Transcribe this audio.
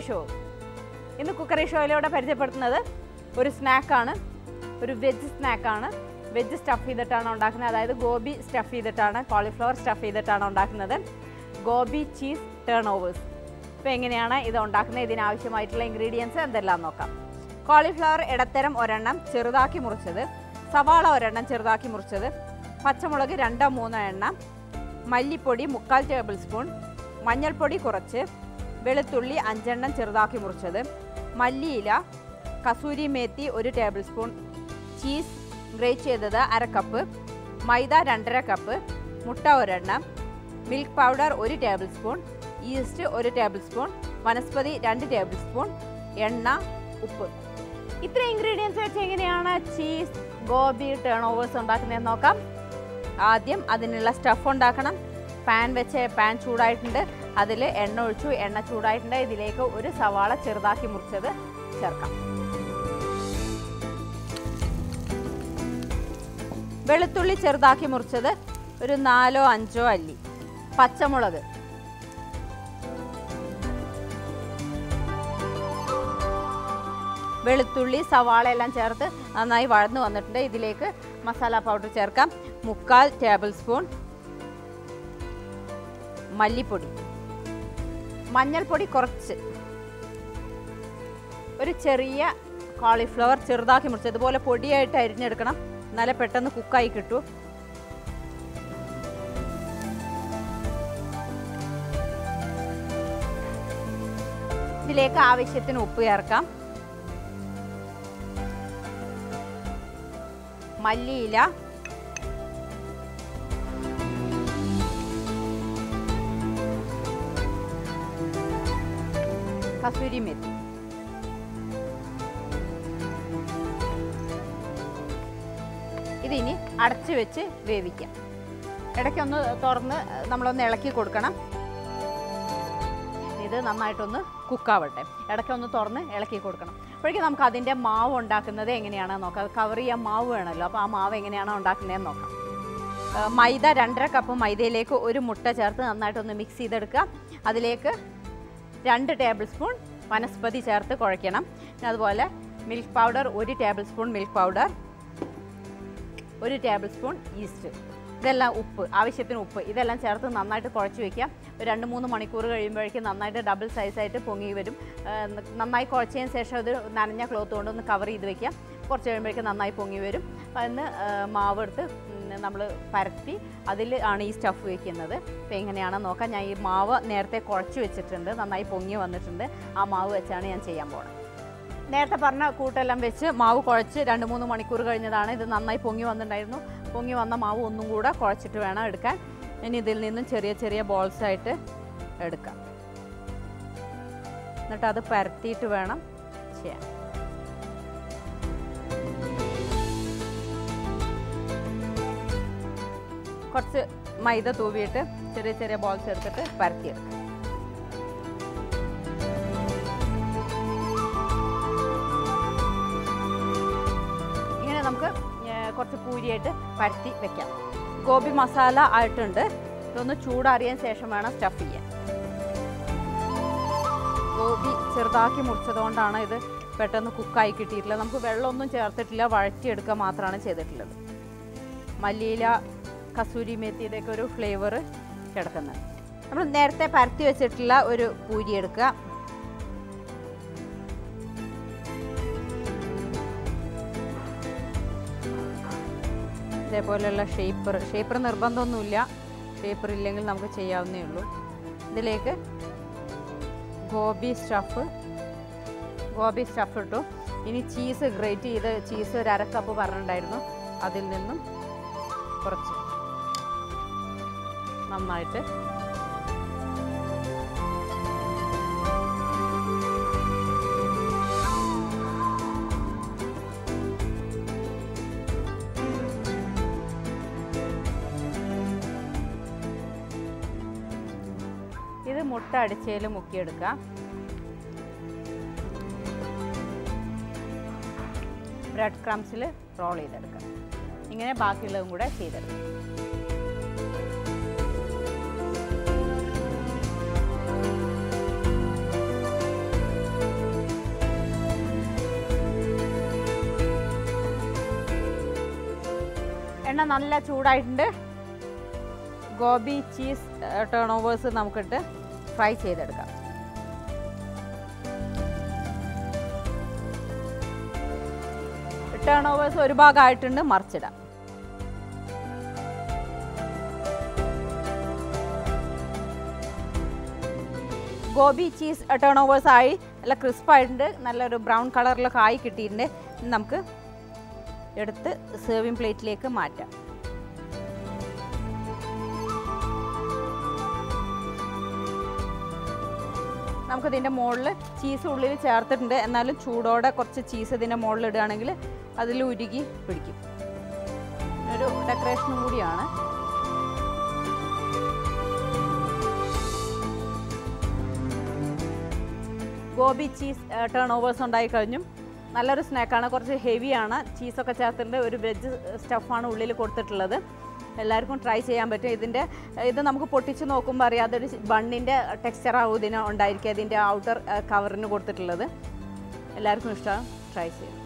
show ഇന്ന് cookery ഷോയിലൂടെ പരിചയപ്പെടുത്തുന്നത് ഒരു സ്നാക്കാണ് ഒരു വെജ് സ്നാക്കാണ് വെജ് സ്റ്റഫ് ചെയ്തിട്ടാണ് ഉണ്ടാക്കുന്നത് അതായത് ഗോബി സ്റ്റഫ് ചെയ്തിട്ടാണ് കോളിഫ്ലവർ സ്റ്റഫ് ചെയ്തിട്ടാണ് ഉണ്ടാക്കുന്നത് ഗോബി ചീസ് ടേൺ ഓവേഴ്സ് ഇപ്പോൾ എങ്ങനെയാണ് ഇത് ഉണ്ടാക്കുന്നത് ഇതിനാവശ്യമായിട്ടുള്ള ഇൻഗ്രീഡിയൻസ് എന്തെല്ലാം നോക്കാം കോളിഫ്ലവർ ഇടത്തരം ഒരെണ്ണം ചെറുതാക്കി മുറിച്ചത് സവാള ഒരെണ്ണം ചെറുതാക്കി മുറിച്ചത് പച്ചമുളക് രണ്ടോ മൂന്നോ എണ്ണം മല്ലിപ്പൊടി മുക്കാൽ ടേബിൾ സ്പൂൺ മഞ്ഞൾപ്പൊടി കുറച്ച് വെളുത്തുള്ളി അഞ്ചെണ്ണം ചെറുതാക്കി മുറിച്ചത് മല്ലിയില കസൂരി മേത്തി ഒരു ടേബിൾ സ്പൂൺ ചീസ് ഗ്രേറ്റ് ചെയ്തത് അര കപ്പ് മൈദ രണ്ടര കപ്പ് മുട്ട ഒരെണ്ണം മിൽക്ക് പൗഡർ ഒരു ടേബിൾ സ്പൂൺ ഈസ്റ്റ് ഒരു ടേബിൾ സ്പൂൺ വനസ്പതി രണ്ട് ടേബിൾ സ്പൂൺ എണ്ണ ഉപ്പ് ഇത്ര ഇൻഗ്രീഡിയൻസ് വെച്ച് എങ്ങനെയാണ് ചീസ് ഗോബി ടേൺ ഓവേഴ്സ് ഉണ്ടാക്കുന്നതെന്ന് നോക്കാം ആദ്യം അതിനുള്ള സ്റ്റഫ് ഉണ്ടാക്കണം പാൻ വെച്ച് പാൻ ചൂടായിട്ടുണ്ട് അതിൽ എണ്ണ ഒഴിച്ചു എണ്ണ ചൂടായിട്ടുണ്ട് ഇതിലേക്ക് ഒരു സവാള ചെറുതാക്കി മുറിച്ചത് ചേർക്കാം വെളുത്തുള്ളി ചെറുതാക്കി മുറിച്ചത് ഒരു നാലോ അഞ്ചോ അല്ലി പച്ചമുളക് വെളുത്തുള്ളി സവാള എല്ലാം ചേർത്ത് നന്നായി വഴന്നു വന്നിട്ടുണ്ട് ഇതിലേക്ക് മസാല പൗഡർ ചേർക്കാം മുക്കാൽ ടേബിൾ സ്പൂൺ മല്ലിപ്പൊടി മഞ്ഞൾപ്പൊടി കുറച്ച് ഒരു ചെറിയ കോളിഫ്ലവർ ചെറുതാക്കി മുറിച്ച് ഇതുപോലെ പൊടിയായിട്ട് അരിഞ്ഞെടുക്കണം എന്നാലേ പെട്ടെന്ന് കുക്കായി കിട്ടൂ ഇതിലേക്ക് ആവശ്യത്തിന് ഉപ്പ് ചേർക്കാം മല്ലിയില കസൂരി മെത്തി ഇതിനി അടച്ചു വെച്ച് വേവിക്കാം ഇടയ്ക്കൊന്ന് തുറന്ന് നമ്മളൊന്ന് ഇളക്കി കൊടുക്കണം ഇത് നന്നായിട്ടൊന്ന് കുക്കാവട്ടെ ഇടയ്ക്കൊന്ന് തുറന്ന് ഇളക്കി കൊടുക്കണം അപ്പോഴേക്കും നമുക്ക് അതിൻ്റെ മാവ് ഉണ്ടാക്കുന്നത് എങ്ങനെയാണെന്ന് നോക്കാം കവർ ചെയ്യാൻ മാവ് വേണമല്ലോ അപ്പോൾ ആ മാവ് എങ്ങനെയാണ് ഉണ്ടാക്കുന്നതെന്ന് നോക്കാം ആ, മൈദ രണ്ടര കപ്പ് മൈദയിലേക്ക് ഒരു മുട്ട ചേർത്ത് നന്നായിട്ടൊന്ന് മിക്സ് ചെയ്തെടുക്കുക അതിലേക്ക് രണ്ട് ടേബിൾ സ്പൂൺ വനസ്പതി ചേർത്ത് കുഴയ്ക്കണം പിന്നെ അതുപോലെ മിൽക്ക് പൗഡർ ഒരു ടേബിൾ സ്പൂൺ മിൽക്ക് പൗഡർ ഒരു ടേബിൾ സ്പൂൺ ഈസ്റ്റ് ഇതെല്ലാം ഉപ്പ് ആവശ്യത്തിന് ഉപ്പ് ഇതെല്ലാം ചേർത്ത് നന്നായിട്ട് കുഴച്ച് വയ്ക്കാം ഒരു രണ്ട് മൂന്ന് മണിക്കൂർ കഴിയുമ്പോഴേക്കും നന്നായിട്ട് ഡബിൾ സൈസായിട്ട് പൊങ്ങി വരും ആ, നന്നായി കുഴച്ചതിന് ശേഷം അത് നനഞ്ഞ ക്ലോത്ത് കൊണ്ട് ഒന്ന് കവർ ചെയ്ത് വെക്കാം കുറച്ച് കഴിയുമ്പോഴേക്കും നന്നായി പൊങ്ങി വരും അപ്പം അതിന് മാവ് എടുത്ത് നമ്മൾ പരത്തി അതിൽ ആണ് ഈ സ്റ്റഫ് വയ്ക്കുന്നത് അപ്പോൾ എങ്ങനെയാണെന്ന് നോക്കാം ഞാൻ ഈ മാവ് നേരത്തെ കുഴച്ച് വെച്ചിട്ടുണ്ട് നന്നായി പൊങ്ങി വന്നിട്ടുണ്ട് ആ മാവ് വെച്ചാണ് ഞാൻ ചെയ്യാൻ പോകുന്നത് നേരത്തെ പറഞ്ഞ കൂട്ടെല്ലാം വെച്ച് മാവ് കുഴച്ച് രണ്ട് മൂന്ന് മണിക്കൂർ കഴിഞ്ഞതാണ് ഇത് നന്നായി പൊങ്ങി വന്നിട്ടുണ്ടായിരുന്നു പൊങ്ങി വന്ന മാവ് ഒന്നും കൂടെ കുഴച്ചിട്ട് വേണം എടുക്കാൻ ഇനി ഇതിൽ നിന്നും ചെറിയ ചെറിയ ബോൾസ് ആയിട്ട് എടുക്കാം എന്നിട്ട് അത് പരത്തിയിട്ട് വേണം ചെയ്യാൻ കുറച്ച് മൈദ തൂവിയിട്ട് ചെറിയ ചെറിയ ബോൾസ് എടുത്തിട്ട് പരത്തിയെടുക്കാം ഇങ്ങനെ നമുക്ക് ഏ, കുറച്ച് പൂരിയായിട്ട് പരത്തി വെക്കാം ഗോബി മസാല ആയിട്ടുണ്ട് ഇതൊന്ന് ചൂടാറിയതിന് ശേഷം വേണം സ്റ്റഫ് ചെയ്യാൻ ഗോബി ചെറുതാക്കി മുറിച്ചതുകൊണ്ടാണ് ഇത് പെട്ടെന്ന് കുക്കായി കിട്ടിയിട്ടുള്ളത് നമുക്ക് വെള്ളമൊന്നും ചേർത്തിട്ടില്ല വഴറ്റിയെടുക്കുക മാത്രമാണ് ചെയ്തിട്ടുള്ളത് മല്ലിയില കസൂരി മേത്തി ഇതൊക്കെ ഒരു ഫ്ലേവർ കിടക്കുന്നത് നമ്മൾ നേരത്തെ പരത്തി വെച്ചിട്ടുള്ള ഒരു പൂരി എടുക്കുക ഇതേപോലെയുള്ള ഷേപ്പർ ഷേപ്പർ നിർബന്ധമൊന്നുമില്ല ഷേപ്പർ ഇല്ലെങ്കിൽ നമുക്ക് ചെയ്യാവുന്നേ ഉള്ളൂ ഇതിലേക്ക് ഗോബി സ്റ്റഫ് ഗോബി സ്റ്റഫ് ഇട്ടു ഇനി ചീസ് ഗ്രേറ്റ് ചെയ്ത് ചീസ് ഒരു അര കപ്പ് പറഞ്ഞിട്ടുണ്ടായിരുന്നു അതിൽ നിന്നും കുറച്ച് നന്നായിട്ട് ഇത് മുട്ട അടിച്ചതിൽ മുക്കിയെടുക്കാം ബ്രെഡ് ക്രംസിൽ റോൾ ചെയ്തെടുക്കാം ഇങ്ങനെ ബാക്കിയുള്ളതും കൂടെ ചെയ്തെടുക്കാം എണ്ണ നല്ല ചൂടായിട്ടുണ്ട് ഗോബി ചീസ് ടേൺ ഓവേഴ്സ് നമുക്കിട്ട് ഫ്രൈ ചെയ്തെടുക്കാം ടേൺ ഓവേഴ്സ് ഒരു ഭാഗമായിട്ടുണ്ട് മറിച്ചിടാം ഗോബി ചീസ് ടേൺ ഓവേഴ്സ് ആയി നല്ല ക്രിസ്പായിട്ടുണ്ട് നല്ലൊരു ബ്രൗൺ കളറിലൊക്കെ ആയി കിട്ടിയിട്ടുണ്ട് ഇനി നമുക്ക് എടുത്ത് സെർവിങ് പ്ലേറ്റിലേക്ക് മാറ്റാം നമുക്കിതിൻ്റെ മുകളിൽ ചീസ് ഉള്ളിൽ ചേർത്തിട്ടുണ്ട് എന്നാലും ചൂടോടെ കുറച്ച് ചീസ് ഇതിൻ്റെ മുകളിൽ ഇടുകയാണെങ്കിൽ അതിൽ ഉരുകി പിടിക്കും ഒരു ഡെക്കറേഷനും കൂടിയാണ് ഗോബി ചീസ് ടേൺ ഓവേഴ്സ് ഉണ്ടായി കഴിഞ്ഞു നല്ലൊരു സ്നാക്കാണ് കുറച്ച് ഹെവിയാണ് ചീസൊക്കെ ചേർത്തിട്ടുണ്ട് ഒരു വെജ് സ്റ്റഫാണ് ഉള്ളിൽ കൊടുത്തിട്ടുള്ളത് എല്ലാവർക്കും ട്രൈ ചെയ്യാൻ പറ്റും ഇതിൻ്റെ ഇത് നമുക്ക് പൊട്ടിച്ച് നോക്കുമ്പോൾ അറിയാം അതൊരു ബണ്ണിൻ്റെ ടെക്സ്ചറാവും ഇതിന് ഉണ്ടായിരിക്കുക ഇതിൻ്റെ ഔട്ടർ കവറിന് കൊടുത്തിട്ടുള്ളത് എല്ലാവർക്കും ഇഷ്ടമാണ് ട്രൈ ചെയ്യാം